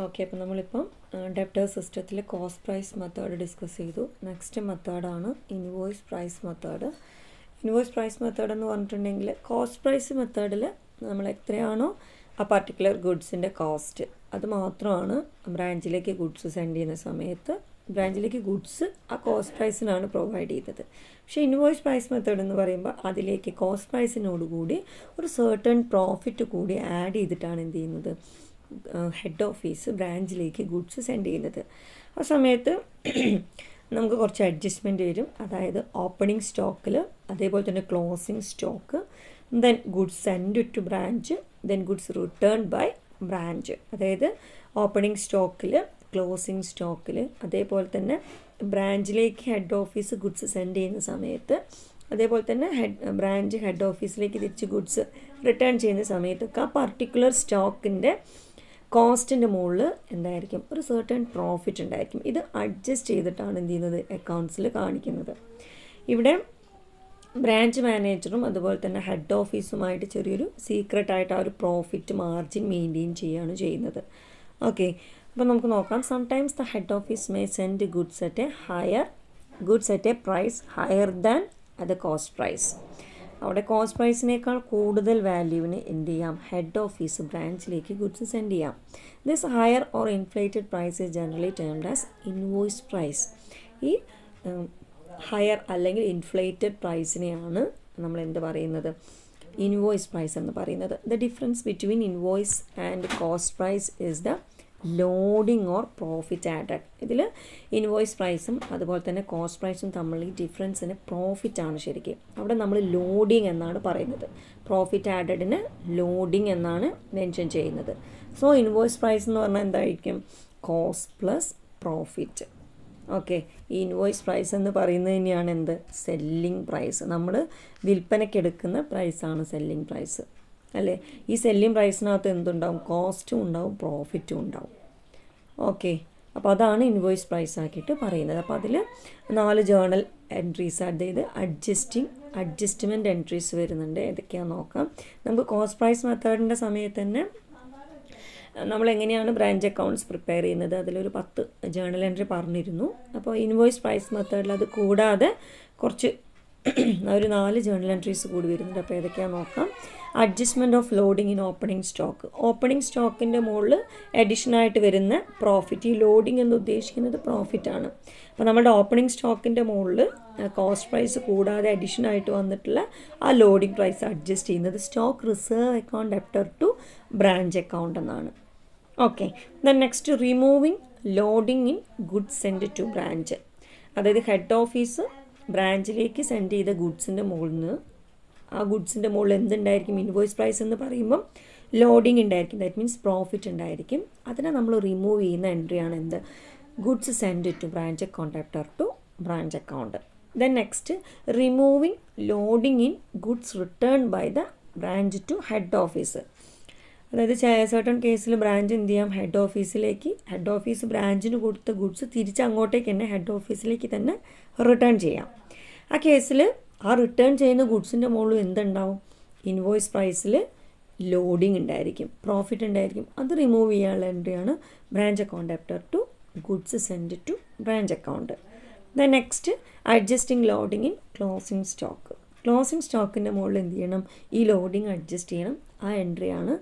okay അപ്പോൾ നമ്മളിപ്പം debtor സിസ്റ്റത്തിൽ കോസ്റ്റ് പ്രൈസ് മെത്തേഡ് ഡിസ്കസ് ചെയ്തു നെക്സ്റ്റ് മെത്തേഡാണ് invoice price method invoice price method എന്ന് പറഞ്ഞിട്ടുണ്ടെങ്കിൽ കോസ്റ്റ് പ്രൈസ് മെത്തേഡിൽ നമ്മൾ എത്രയാണോ ആ പർട്ടിക്കുലർ ഗുഡ്സിൻ്റെ കോസ്റ്റ് അത് മാത്രമാണ് ബ്രാഞ്ചിലേക്ക് ഗുഡ്സ് സെൻഡ് ചെയ്യുന്ന സമയത്ത് ബ്രാഞ്ചിലേക്ക് ഗുഡ്സ് ആ കോസ്റ്റ് പ്രൈസിനാണ് പ്രൊവൈഡ് ചെയ്തത് പക്ഷേ ഇൻവോയ്സ് പ്രൈസ് മെത്തേഡ് എന്ന് പറയുമ്പോൾ അതിലേക്ക് കോസ്റ്റ് പ്രൈസിനോട് കൂടി ഒരു സേർട്ടൺ പ്രോഫിറ്റ് കൂടി ആഡ് ചെയ്തിട്ടാണ് എന്ത് ചെയ്യുന്നത് ഹെഡ് ഓഫീസ് ബ്രാഞ്ചിലേക്ക് ഗുഡ്സ് സെൻഡ് ചെയ്യുന്നത് ആ സമയത്ത് നമുക്ക് കുറച്ച് അഡ്ജസ്റ്റ്മെൻറ്റ് വരും അതായത് ഓപ്പണിംഗ് സ്റ്റോക്കിൽ അതേപോലെ തന്നെ closing stock then goods send to branch then goods return by branch അതായത് ഓപ്പണിംഗ് സ്റ്റോക്കിൽ ക്ലോസിംഗ് സ്റ്റോക്കിൽ അതേപോലെ തന്നെ ബ്രാഞ്ചിലേക്ക് ഹെഡ് ഓഫീസ് ഗുഡ്സ് സെൻഡ് ചെയ്യുന്ന സമയത്ത് അതേപോലെ തന്നെ ഹെഡ് ബ്രാഞ്ച് ഹെഡ് ഓഫീസിലേക്ക് തിരിച്ച് ഗുഡ്സ് റിട്ടേൺ ചെയ്യുന്ന സമയത്തൊക്കെ ആ പർട്ടിക്കുലർ സ്റ്റോക്കിൻ്റെ കോസ്റ്റിൻ്റെ മുകളിൽ എന്തായിരിക്കും ഒരു സേർട്ടൺ പ്രോഫിറ്റ് ഉണ്ടായിരിക്കും ഇത് അഡ്ജസ്റ്റ് ചെയ്തിട്ടാണ് എന്ത് ചെയ്യുന്നത് അക്കൗണ്ട്സിൽ കാണിക്കുന്നത് ഇവിടെ ബ്രാഞ്ച് മാനേജറും അതുപോലെ തന്നെ ഹെഡ് ഓഫീസുമായിട്ട് ചെറിയൊരു സീക്രട്ടായിട്ട് ആ ഒരു പ്രോഫിറ്റ് മാർജിൻ മെയിൻറ്റെയിൻ ചെയ്യുകയാണ് ചെയ്യുന്നത് ഓക്കെ അപ്പോൾ നമുക്ക് നോക്കാം sometimes the head office may send goods at a higher goods at a price higher than അത് കോസ്റ്റ് പ്രൈസ് അവിടെ കോസ്റ്റ് പ്രൈസിനേക്കാൾ കൂടുതൽ വാല്യൂവിന് എന്ത് ചെയ്യാം ഹെഡ് ഓഫീസ് ബ്രാഞ്ചിലേക്ക് ഗുഡ്സ് സെൻഡ് ചെയ്യാം this higher or inflated price is generally termed as invoice price ഈ ഹയർ അല്ലെങ്കിൽ ഇൻഫ്ലേറ്റഡ് പ്രൈസിനെയാണ് നമ്മൾ എന്ത് പറയുന്നത് ഇൻവോയ്സ് പ്രൈസ് എന്ന് പറയുന്നത് the difference between invoice and cost price is the loading or profit added ഇതിൽ ഇൻവോയ്സ് പ്രൈസും അതുപോലെ തന്നെ കോസ്റ്റ് പ്രൈസും തമ്മിൽ ഈ ഡിഫറൻസിന് പ്രോഫിറ്റ് ആണ് ശരിക്കും അവിടെ നമ്മൾ ലോഡിങ് എന്നാണ് പറയുന്നത് പ്രോഫിറ്റ് ആഡഡിന് ലോഡിങ് എന്നാണ് മെൻഷൻ ചെയ്യുന്നത് സോ ഇൻവോയ്സ് പ്രൈസ് എന്ന് പറഞ്ഞാൽ എന്തായിരിക്കും കോസ്റ്റ് പ്ലസ് പ്രോഫിറ്റ് ഓക്കെ ഈ ഇൻവോയ്സ് പ്രൈസ് എന്ന് പറയുന്നത് തന്നെയാണ് എന്ത് സെല്ലിംഗ് പ്രൈസ് നമ്മൾ വിൽപ്പനയ്ക്ക് എടുക്കുന്ന പ്രൈസാണ് സെല്ലിംഗ് പ്രൈസ് അല്ലേ ഈ സെല്ലിംഗ് പ്രൈസിനകത്ത് എന്തുണ്ടാവും കോസ്റ്റും ഉണ്ടാവും പ്രോഫിറ്റും ഉണ്ടാവും ഓക്കെ അപ്പോൾ അതാണ് ഇൻവോയ്സ് പ്രൈസ് ആക്കിയിട്ട് പറയുന്നത് അപ്പോൾ അതിൽ നാല് ജേണൽ എൻട്രീസ് അതായത് അഡ്ജസ്റ്റിംഗ് അഡ്ജസ്റ്റ്മെൻറ്റ് എൻട്രീസ് വരുന്നുണ്ട് ഏതൊക്കെയാണെന്ന് നോക്കാം നമുക്ക് കോസ്റ്റ് പ്രൈസ് മെത്തേഡിൻ്റെ സമയത്ത് തന്നെ നമ്മൾ എങ്ങനെയാണ് ബ്രാഞ്ച് അക്കൗണ്ട്സ് പ്രിപ്പയർ ചെയ്യുന്നത് അതിലൊരു പത്ത് ജേണൽ എൻട്രി പറഞ്ഞിരുന്നു അപ്പോൾ ഇൻവോയ്സ് പ്രൈസ് മെത്തേഡിൽ അത് കൂടാതെ കുറച്ച് ഒരു നാല് ജേണൽ എൻട്രീസ് കൂടി വരുന്നുണ്ട് അപ്പോൾ ഏതൊക്കെയാണെന്ന് നോക്കാം adjustment of loading in opening stock opening സ്റ്റോക്കിൻ്റെ മുകളിൽ അഡീഷനായിട്ട് വരുന്ന പ്രോഫിറ്റ് ഈ ലോഡിംഗ് എന്ന് ഉദ്ദേശിക്കുന്നത് പ്രോഫിറ്റാണ് അപ്പോൾ നമ്മുടെ ഓപ്പണിംഗ് സ്റ്റോക്കിൻ്റെ മുകളിൽ കോസ്റ്റ് പ്രൈസ് കൂടാതെ അഡീഷനായിട്ട് വന്നിട്ടുള്ള ആ ലോഡിംഗ് പ്രൈസ് അഡ്ജസ്റ്റ് ചെയ്യുന്നത് stock reserve account debtor to branch account എന്നാണ് okay then next removing loading in goods send to branch അതായത് ഹെഡ് ഓഫീസ് ബ്രാഞ്ചിലേക്ക് സെൻഡ് ചെയ്ത ഗുഡ്സിൻ്റെ മുകളിൽ നിന്ന് ആ ഗുഡ്സിൻ്റെ മുകളിൽ എന്തുണ്ടായിരിക്കും ഇൻവോയ്സ് പ്രൈസ് എന്ന് പറയുമ്പം ലോഡിംഗ് ഉണ്ടായിരിക്കും ദാറ്റ് മീൻസ് പ്രോഫിറ്റ് ഉണ്ടായിരിക്കും അതിനെ നമ്മൾ റിമൂവ് ചെയ്യുന്ന എൻട്രിയാണ് എന്ത് goods send to branch account after to branch account then next removing loading in goods return by the branch to head office അതായത് സേർട്ടൺ കേസിൽ ബ്രാഞ്ച് എന്ത് ചെയ്യാം ഹെഡ് ഓഫീസിലേക്ക് ഹെഡ് ഓഫീസ് ബ്രാഞ്ചിന് കൊടുത്ത ഗുഡ്സ് തിരിച്ച് അങ്ങോട്ടേക്ക് തന്നെ ഹെഡ് ഓഫീസിലേക്ക് തന്നെ റിട്ടേൺ ചെയ്യാം ആ കേസിൽ ആ റിട്ടേൺ ചെയ്യുന്ന ഗുഡ്സിൻ്റെ മുകളിൽ എന്തുണ്ടാവും ഇൻവോയ്സ് പ്രൈസിൽ ലോഡിംഗ് ഉണ്ടായിരിക്കും പ്രോഫിറ്റ് ഉണ്ടായിരിക്കും അത് റിമൂവ് ചെയ്യാനുള്ള എൻട്രിയാണ് branch account after to goods send to branch account the next adjusting loading in closing stock closing സ്റ്റോക്കിൻ്റെ മുകളിൽ എന്ത് ചെയ്യണം ഈ ലോഡിംഗ് അഡ്ജസ്റ്റ് ചെയ്യണം ആ എൻട്രിയാണ്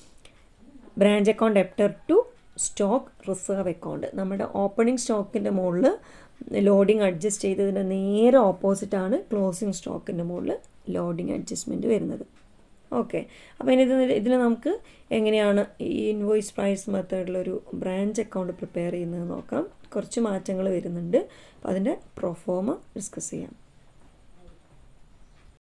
branch account after to stock reserve account നമ്മുടെ ഓപ്പണിംഗ് സ്റ്റോക്കിൻ്റെ മുകളിൽ ലോഡിംഗ് അഡ്ജസ്റ്റ് ചെയ്തതിൻ്റെ നേരെ ഓപ്പോസിറ്റാണ് ക്ലോസിംഗ് സ്റ്റോക്കിൻ്റെ മുകളിൽ ലോഡിംഗ് അഡ്ജസ്റ്റ്മെൻറ്റ് വരുന്നത് ഓക്കെ അപ്പോൾ ഇനി ഇത് ഇതിൽ നമുക്ക് എങ്ങനെയാണ് ഈ ഇൻവോയ്സ് പ്രൈസ് മെത്തേഡിലൊരു ബ്രാഞ്ച് അക്കൗണ്ട് പ്രിപ്പയർ ചെയ്യുന്നത് നോക്കാം കുറച്ച് മാറ്റങ്ങൾ വരുന്നുണ്ട് അപ്പോൾ അതിൻ്റെ പ്രൊഫോമ ഡിസ്കസ് ചെയ്യാം